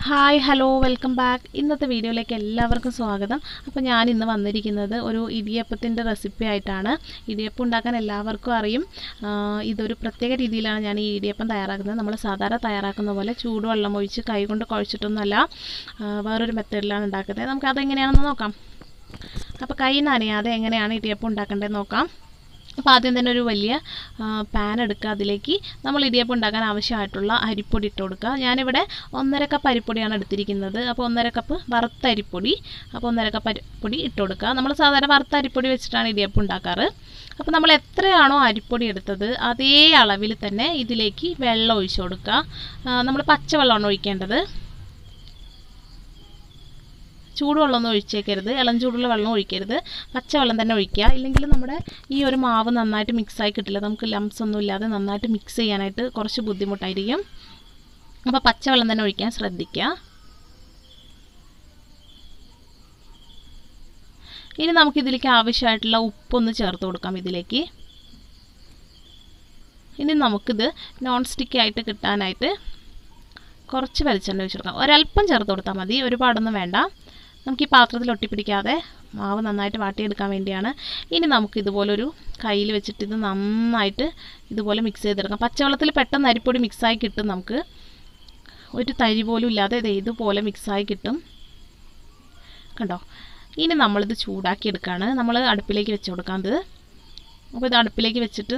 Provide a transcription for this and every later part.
hi hello welcome back ഇന്നത്തെ വീഡിയോയിലേക്ക് എല്ലാവർക്കും സ്വാഗതം അപ്പോൾ ഞാൻ ഇന്ന് വന്നിരിക്കുന്നത് ഒരു ഇടിയപ്പത്തിൻ്റെ റെസിപ്പി ആയിട്ടാണ് ഇടിയപ്പം ഉണ്ടാക്കാൻ എല്ലാവർക്കും അറിയും ആ, ഇതൊരു പ്രത്യേക രീതിയിലാണ് ഞാൻ ഈ ഇടിയപ്പം തയ്യാറാക്കുന്നത് നമ്മൾ സാധാരണ തയ്യാറാക്കുന്ന പോലെ ചൂടുവെള്ളം ഒഴിച്ച് കൈകൊണ്ട് കുഴച്ചിട്ടൊന്നുമല്ല ആ, വേറൊരു മെത്തേഡിലാണ് ഉണ്ടാക്കുന്നത് നമുക്ക് അതെങ്ങനെയാണെന്ന് നോക്കാം അപ്പോൾ കൈ നനയാതെ എങ്ങനെയാണ് ഇടിയപ്പം ഉണ്ടാക്കേണ്ടത് നോക്കാം അപ്പോൾ ആദ്യം തന്നെ ഒരു വലിയ പാൻ എടുക്കുക അതിലേക്ക് നമ്മൾ ഇടിയപ്പം ഉണ്ടാക്കാൻ ആവശ്യമായിട്ടുള്ള അരിപ്പൊടി ഇട്ട് കൊടുക്കുക ഞാനിവിടെ ഒന്നര കപ്പ് അരിപ്പൊടിയാണ് എടുത്തിരിക്കുന്നത് അപ്പോൾ ഒന്നര കപ്പ് വറുത്ത അരിപ്പൊടി അപ്പോൾ ഒന്നര കപ്പ് അരിപ്പൊടി ഇട്ട് കൊടുക്കുക നമ്മൾ സാധാരണ വറുത്ത അരിപ്പൊടി വെച്ചിട്ടാണ് ഇടിയപ്പം ഉണ്ടാക്കാറ് അപ്പോൾ നമ്മൾ എത്രയാണോ അരിപ്പൊടി എടുത്തത് അതേ അളവിൽ തന്നെ ഇതിലേക്ക് വെള്ളം ഒഴിച്ചു കൊടുക്കുക നമ്മൾ പച്ചവെള്ളമാണ് ഒഴിക്കേണ്ടത് ചൂടുവെള്ളമൊന്നും ഒഴിച്ചേക്കരുത് ഇളം ചൂടുള്ള വെള്ളം ഒഴിക്കരുത് പച്ചവെള്ളം തന്നെ ഒഴിക്കുക ഇല്ലെങ്കിൽ നമ്മുടെ ഈ ഒരു മാവ് നന്നായിട്ട് മിക്സായി കിട്ടില്ല നമുക്ക് ലംസ് ഒന്നും ഇല്ലാതെ നന്നായിട്ട് മിക്സ് ചെയ്യാനായിട്ട് കുറച്ച് ബുദ്ധിമുട്ടായിരിക്കും അപ്പോൾ പച്ചവെള്ളം തന്നെ ഒഴിക്കാൻ ശ്രദ്ധിക്കുക ഇനി നമുക്കിതിലേക്ക് ആവശ്യമായിട്ടുള്ള ഉപ്പൊന്ന് ചേർത്ത് കൊടുക്കാം ഇതിലേക്ക് ഇനി നമുക്കിത് നോൺ സ്റ്റിക്കി ആയിട്ട് കിട്ടാനായിട്ട് കുറച്ച് വെളിച്ചെണ്ണ ഒഴിച്ച് കൊടുക്കാം ഒരല്പം ചേർത്ത് കൊടുത്താൽ മതി ഒരുപാടൊന്നും വേണ്ട നമുക്ക് ഈ പാത്രത്തിൽ ഒട്ടിപ്പിടിക്കാതെ മാവ് നന്നായിട്ട് വാട്ടിയെടുക്കാൻ വേണ്ടിയാണ് ഇനി നമുക്ക് ഇതുപോലൊരു കയ്യിൽ വെച്ചിട്ട് ഇത് നന്നായിട്ട് ഇതുപോലെ മിക്സ് ചെയ്തെടുക്കാം പച്ചവെള്ളത്തിൽ പെട്ടെന്ന് അരിപ്പൊടി മിക്സായി കിട്ടും നമുക്ക് ഒരു തരി പോലും ഇല്ലാതെ ഇത് ഇതുപോലെ മിക്സായി കിട്ടും കണ്ടോ ഇനി നമ്മളിത് ചൂടാക്കി എടുക്കുകയാണ് നമ്മൾ അടുപ്പിലേക്ക് വെച്ച് കൊടുക്കാത്തത് അപ്പോൾ ഇത് അടുപ്പിലേക്ക് വെച്ചിട്ട്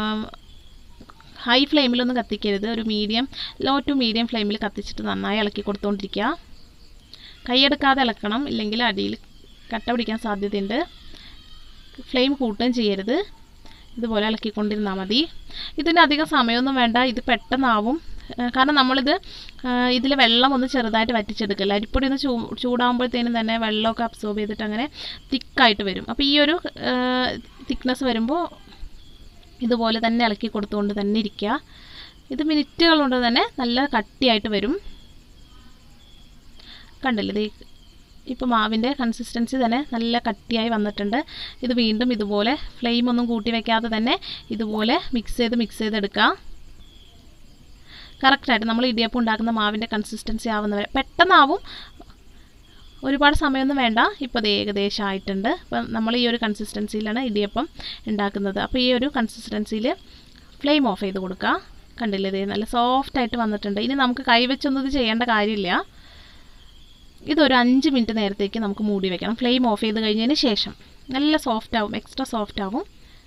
ഹൈ ഫ്ലെയിമിലൊന്നും കത്തിക്കരുത് ഒരു മീഡിയം ലോ ടു മീഡിയം ഫ്ലെയിമിൽ കത്തിച്ചിട്ട് നന്നായി ഇളക്കി കൊടുത്തുകൊണ്ടിരിക്കുക കൈയെടുക്കാതെ ഇളക്കണം ഇല്ലെങ്കിൽ അടിയിൽ കട്ട പിടിക്കാൻ സാധ്യതയുണ്ട് ഫ്ലെയിം കൂട്ടുകയും ചെയ്യരുത് ഇതുപോലെ ഇളക്കിക്കൊണ്ടിരുന്നാൽ മതി ഇതിന് അധികം സമയമൊന്നും വേണ്ട ഇത് പെട്ടെന്നാവും ഏഹ് കാരണം നമ്മളിത് ഇതിൽ വെള്ളം ഒന്ന് ചെറുതായിട്ട് വറ്റിച്ചെടുക്കില്ല അരിപ്പൊടി ഒന്ന് ചൂ ചൂടാകുമ്പോഴത്തേനും തന്നെ വെള്ളമൊക്കെ അബ്സോർബ് ചെയ്തിട്ട് അങ്ങനെ തിക്കായിട്ട് വരും അപ്പോൾ ഈ ഒരു തിക്നെസ് വരുമ്പോൾ ഇതുപോലെ തന്നെ ഇളക്കി കൊടുത്തുകൊണ്ട് തന്നെ ഇരിക്കുക ഇത് മിനിറ്റുകൾ കൊണ്ട് തന്നെ നല്ല കട്ടിയായിട്ട് വരും കണ്ടില്ലേ ഇത് ഇപ്പോൾ മാവിൻ്റെ കൺസിസ്റ്റൻസി തന്നെ നല്ല കട്ടിയായി വന്നിട്ടുണ്ട് ഇത് വീണ്ടും ഇതുപോലെ ഫ്ലെയിം ഒന്നും കൂട്ടി വെക്കാതെ തന്നെ ഇതുപോലെ മിക്സ് ചെയ്ത് മിക്സ് ചെയ്തെടുക്കുക കറക്റ്റായിട്ട് നമ്മൾ ഇടിയപ്പം ഉണ്ടാക്കുന്ന മാവിൻ്റെ കൺസിസ്റ്റൻസി ആവുന്നവരെ പെട്ടെന്നാവും ഒരുപാട് സമയമൊന്നും വേണ്ട ഇപ്പോൾ ഇത് ഏകദേശം ആയിട്ടുണ്ട് അപ്പം നമ്മൾ ഈ ഒരു കൺസിസ്റ്റൻസിയിലാണ് ഇടിയപ്പം ഉണ്ടാക്കുന്നത് അപ്പോൾ ഈ ഒരു കൺസിസ്റ്റൻസിയിൽ ഫ്ലെയിം ഓഫ് ചെയ്ത് കൊടുക്കുക കണ്ടില്ലേ ഇത് നല്ല സോഫ്റ്റ് ആയിട്ട് വന്നിട്ടുണ്ട് ഇനി നമുക്ക് കൈവച്ചൊന്നും ഇത് ചെയ്യേണ്ട കാര്യമില്ല ഇതൊരു അഞ്ച് മിനിറ്റ് നേരത്തേക്ക് നമുക്ക് മൂടി വെക്കണം ഫ്ലെയിം ഓഫ് ചെയ്ത് കഴിഞ്ഞതിന് ശേഷം നല്ല സോഫ്റ്റ് ആവും എക്സ്ട്രാ സോഫ്റ്റ് ആവും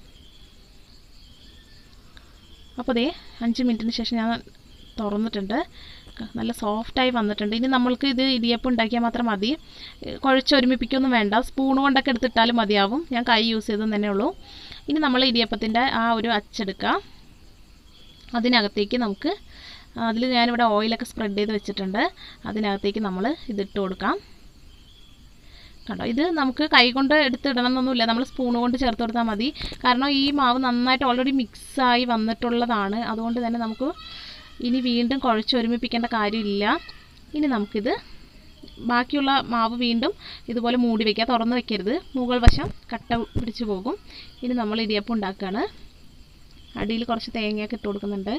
അപ്പോൾ ദേ അഞ്ച് മിനിറ്റിന് ശേഷം ഞാൻ തുറന്നിട്ടുണ്ട് നല്ല സോഫ്റ്റായി വന്നിട്ടുണ്ട് ഇനി നമ്മൾക്ക് ഇത് ഇടിയപ്പം ഉണ്ടാക്കിയാൽ മാത്രം മതി കുഴച്ചൊരുമിപ്പിക്കൊന്നും വേണ്ട സ്പൂൺ കൊണ്ടൊക്കെ എടുത്തിട്ടാലും മതിയാവും ഞാൻ കൈ യൂസ് ചെയ്തെന്ന് തന്നെ ഉള്ളൂ ഇനി നമ്മൾ ഇടിയപ്പത്തിൻ്റെ ആ ഒരു അച്ചെടുക്കുക അതിനകത്തേക്ക് നമുക്ക് അതിൽ ഞാനിവിടെ ഓയിലൊക്കെ സ്പ്രെഡ് ചെയ്ത് വെച്ചിട്ടുണ്ട് അതിനകത്തേക്ക് നമ്മൾ ഇതിട്ട് കൊടുക്കാം കണ്ടോ ഇത് നമുക്ക് കൈ കൊണ്ട് എടുത്തിടണം എന്നൊന്നുമില്ല നമ്മൾ സ്പൂൺ കൊണ്ട് ചേർത്ത് കൊടുത്താൽ മതി കാരണം ഈ മാവ് നന്നായിട്ട് ഓൾറെഡി മിക്സായി വന്നിട്ടുള്ളതാണ് അതുകൊണ്ട് തന്നെ നമുക്ക് ഇനി വീണ്ടും കുഴച്ചൊരുമിപ്പിക്കേണ്ട കാര്യമില്ല ഇനി നമുക്കിത് ബാക്കിയുള്ള മാവ് വീണ്ടും ഇതുപോലെ മൂടി വയ്ക്കുക തുറന്ന് വെക്കരുത് മുകൾ വശം കട്ട പിടിച്ചു പോകും ഇനി നമ്മൾ ഇടിയപ്പം ഉണ്ടാക്കുകയാണ് അടിയിൽ കുറച്ച് തേങ്ങയൊക്കെ ഇട്ട് കൊടുക്കുന്നുണ്ട്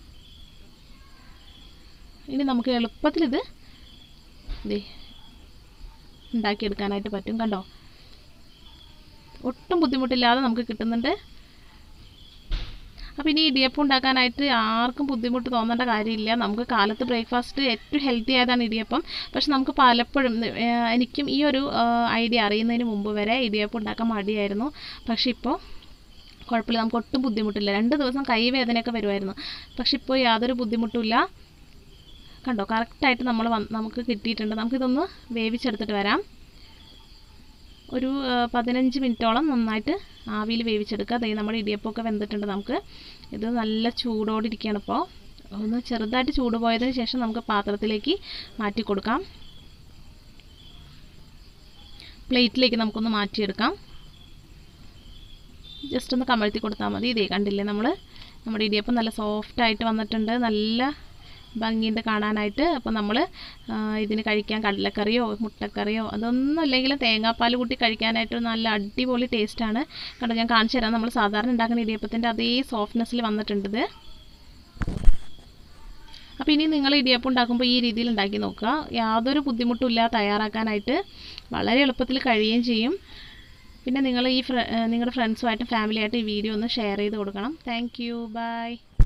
ഇനി നമുക്ക് എളുപ്പത്തിലിത് ദേ ഉണ്ടാക്കിയെടുക്കാനായിട്ട് പറ്റും കണ്ടോ ഒട്ടും ബുദ്ധിമുട്ടില്ലാതെ നമുക്ക് കിട്ടുന്നുണ്ട് അപ്പോൾ ഇനി ഇടിയപ്പം ഉണ്ടാക്കാനായിട്ട് ആർക്കും ബുദ്ധിമുട്ട് തോന്നേണ്ട കാര്യമില്ല നമുക്ക് കാലത്ത് ബ്രേക്ക്ഫാസ്റ്റ് ഏറ്റവും ഹെൽത്തി ആയതാണ് ഇടിയപ്പം പക്ഷെ നമുക്ക് പലപ്പോഴും ഏഹ് എനിക്കും ഈ ഒരു ഐഡിയ അറിയുന്നതിന് മുമ്പ് വരെ ഇടിയപ്പം ഉണ്ടാക്കാൻ മടിയായിരുന്നു പക്ഷെ ഇപ്പോൾ കുഴപ്പമില്ല നമുക്ക് ഒട്ടും ബുദ്ധിമുട്ടില്ല രണ്ട് ദിവസം കൈവേദനയൊക്കെ വരുമായിരുന്നു പക്ഷെ ഇപ്പോൾ യാതൊരു ബുദ്ധിമുട്ടുമില്ല കണ്ടോ കറക്റ്റായിട്ട് നമ്മൾ വന്ന് നമുക്ക് കിട്ടിയിട്ടുണ്ട് നമുക്കിതൊന്ന് വേവിച്ചെടുത്തിട്ട് വരാം ഒരു പതിനഞ്ച് മിനിറ്റോളം നന്നായിട്ട് ആവിയിൽ വേവിച്ചെടുക്കുക അതായത് നമ്മുടെ ഇടിയപ്പമൊക്കെ വെന്തിട്ടുണ്ട് നമുക്ക് ഇത് നല്ല ചൂടോടിരിക്കുകയാണ് ഇപ്പോൾ ഒന്ന് ചെറുതായിട്ട് ചൂട് പോയതിന് ശേഷം നമുക്ക് പാത്രത്തിലേക്ക് മാറ്റി കൊടുക്കാം പ്ലേറ്റിലേക്ക് നമുക്കൊന്ന് മാറ്റിയെടുക്കാം ജസ്റ്റ് ഒന്ന് കമഴ്ത്തി കൊടുത്താൽ മതി ഇതേ കണ്ടില്ലേ നമ്മൾ നമ്മുടെ ഇടിയപ്പം നല്ല സോഫ്റ്റ് ആയിട്ട് വന്നിട്ടുണ്ട് നല്ല ഭംഗിയുണ്ട് കാണാനായിട്ട് അപ്പോൾ നമ്മൾ ഇതിന് കഴിക്കാൻ കടലക്കറിയോ മുട്ടക്കറിയോ അതൊന്നും ഇല്ലെങ്കിലും തേങ്ങാപ്പാൽ കൂട്ടി കഴിക്കാനായിട്ട് നല്ല അടിപൊളി ടേസ്റ്റാണ് കണ്ടോ ഞാൻ കാണിച്ചു തരാം നമ്മൾ സാധാരണ ഉണ്ടാക്കുന്ന ഇടിയപ്പത്തിൻ്റെ അതേ സോഫ്റ്റ്നെസ്സിൽ വന്നിട്ടുണ്ട് ഇത് അപ്പോൾ ഇനി നിങ്ങൾ ഇടിയപ്പം ഉണ്ടാക്കുമ്പോൾ ഈ രീതിയിൽ ഉണ്ടാക്കി നോക്കുക യാതൊരു ബുദ്ധിമുട്ടുമില്ല തയ്യാറാക്കാനായിട്ട് വളരെ എളുപ്പത്തിൽ കഴിയുകയും ചെയ്യും പിന്നെ നിങ്ങൾ ഈ ഫ്ര നിങ്ങളുടെ ഫ്രണ്ട്സുമായിട്ടും ഫാമിലിയായിട്ടും ഈ വീഡിയോ ഒന്ന് ഷെയർ ചെയ്ത് കൊടുക്കണം താങ്ക് യു ബൈ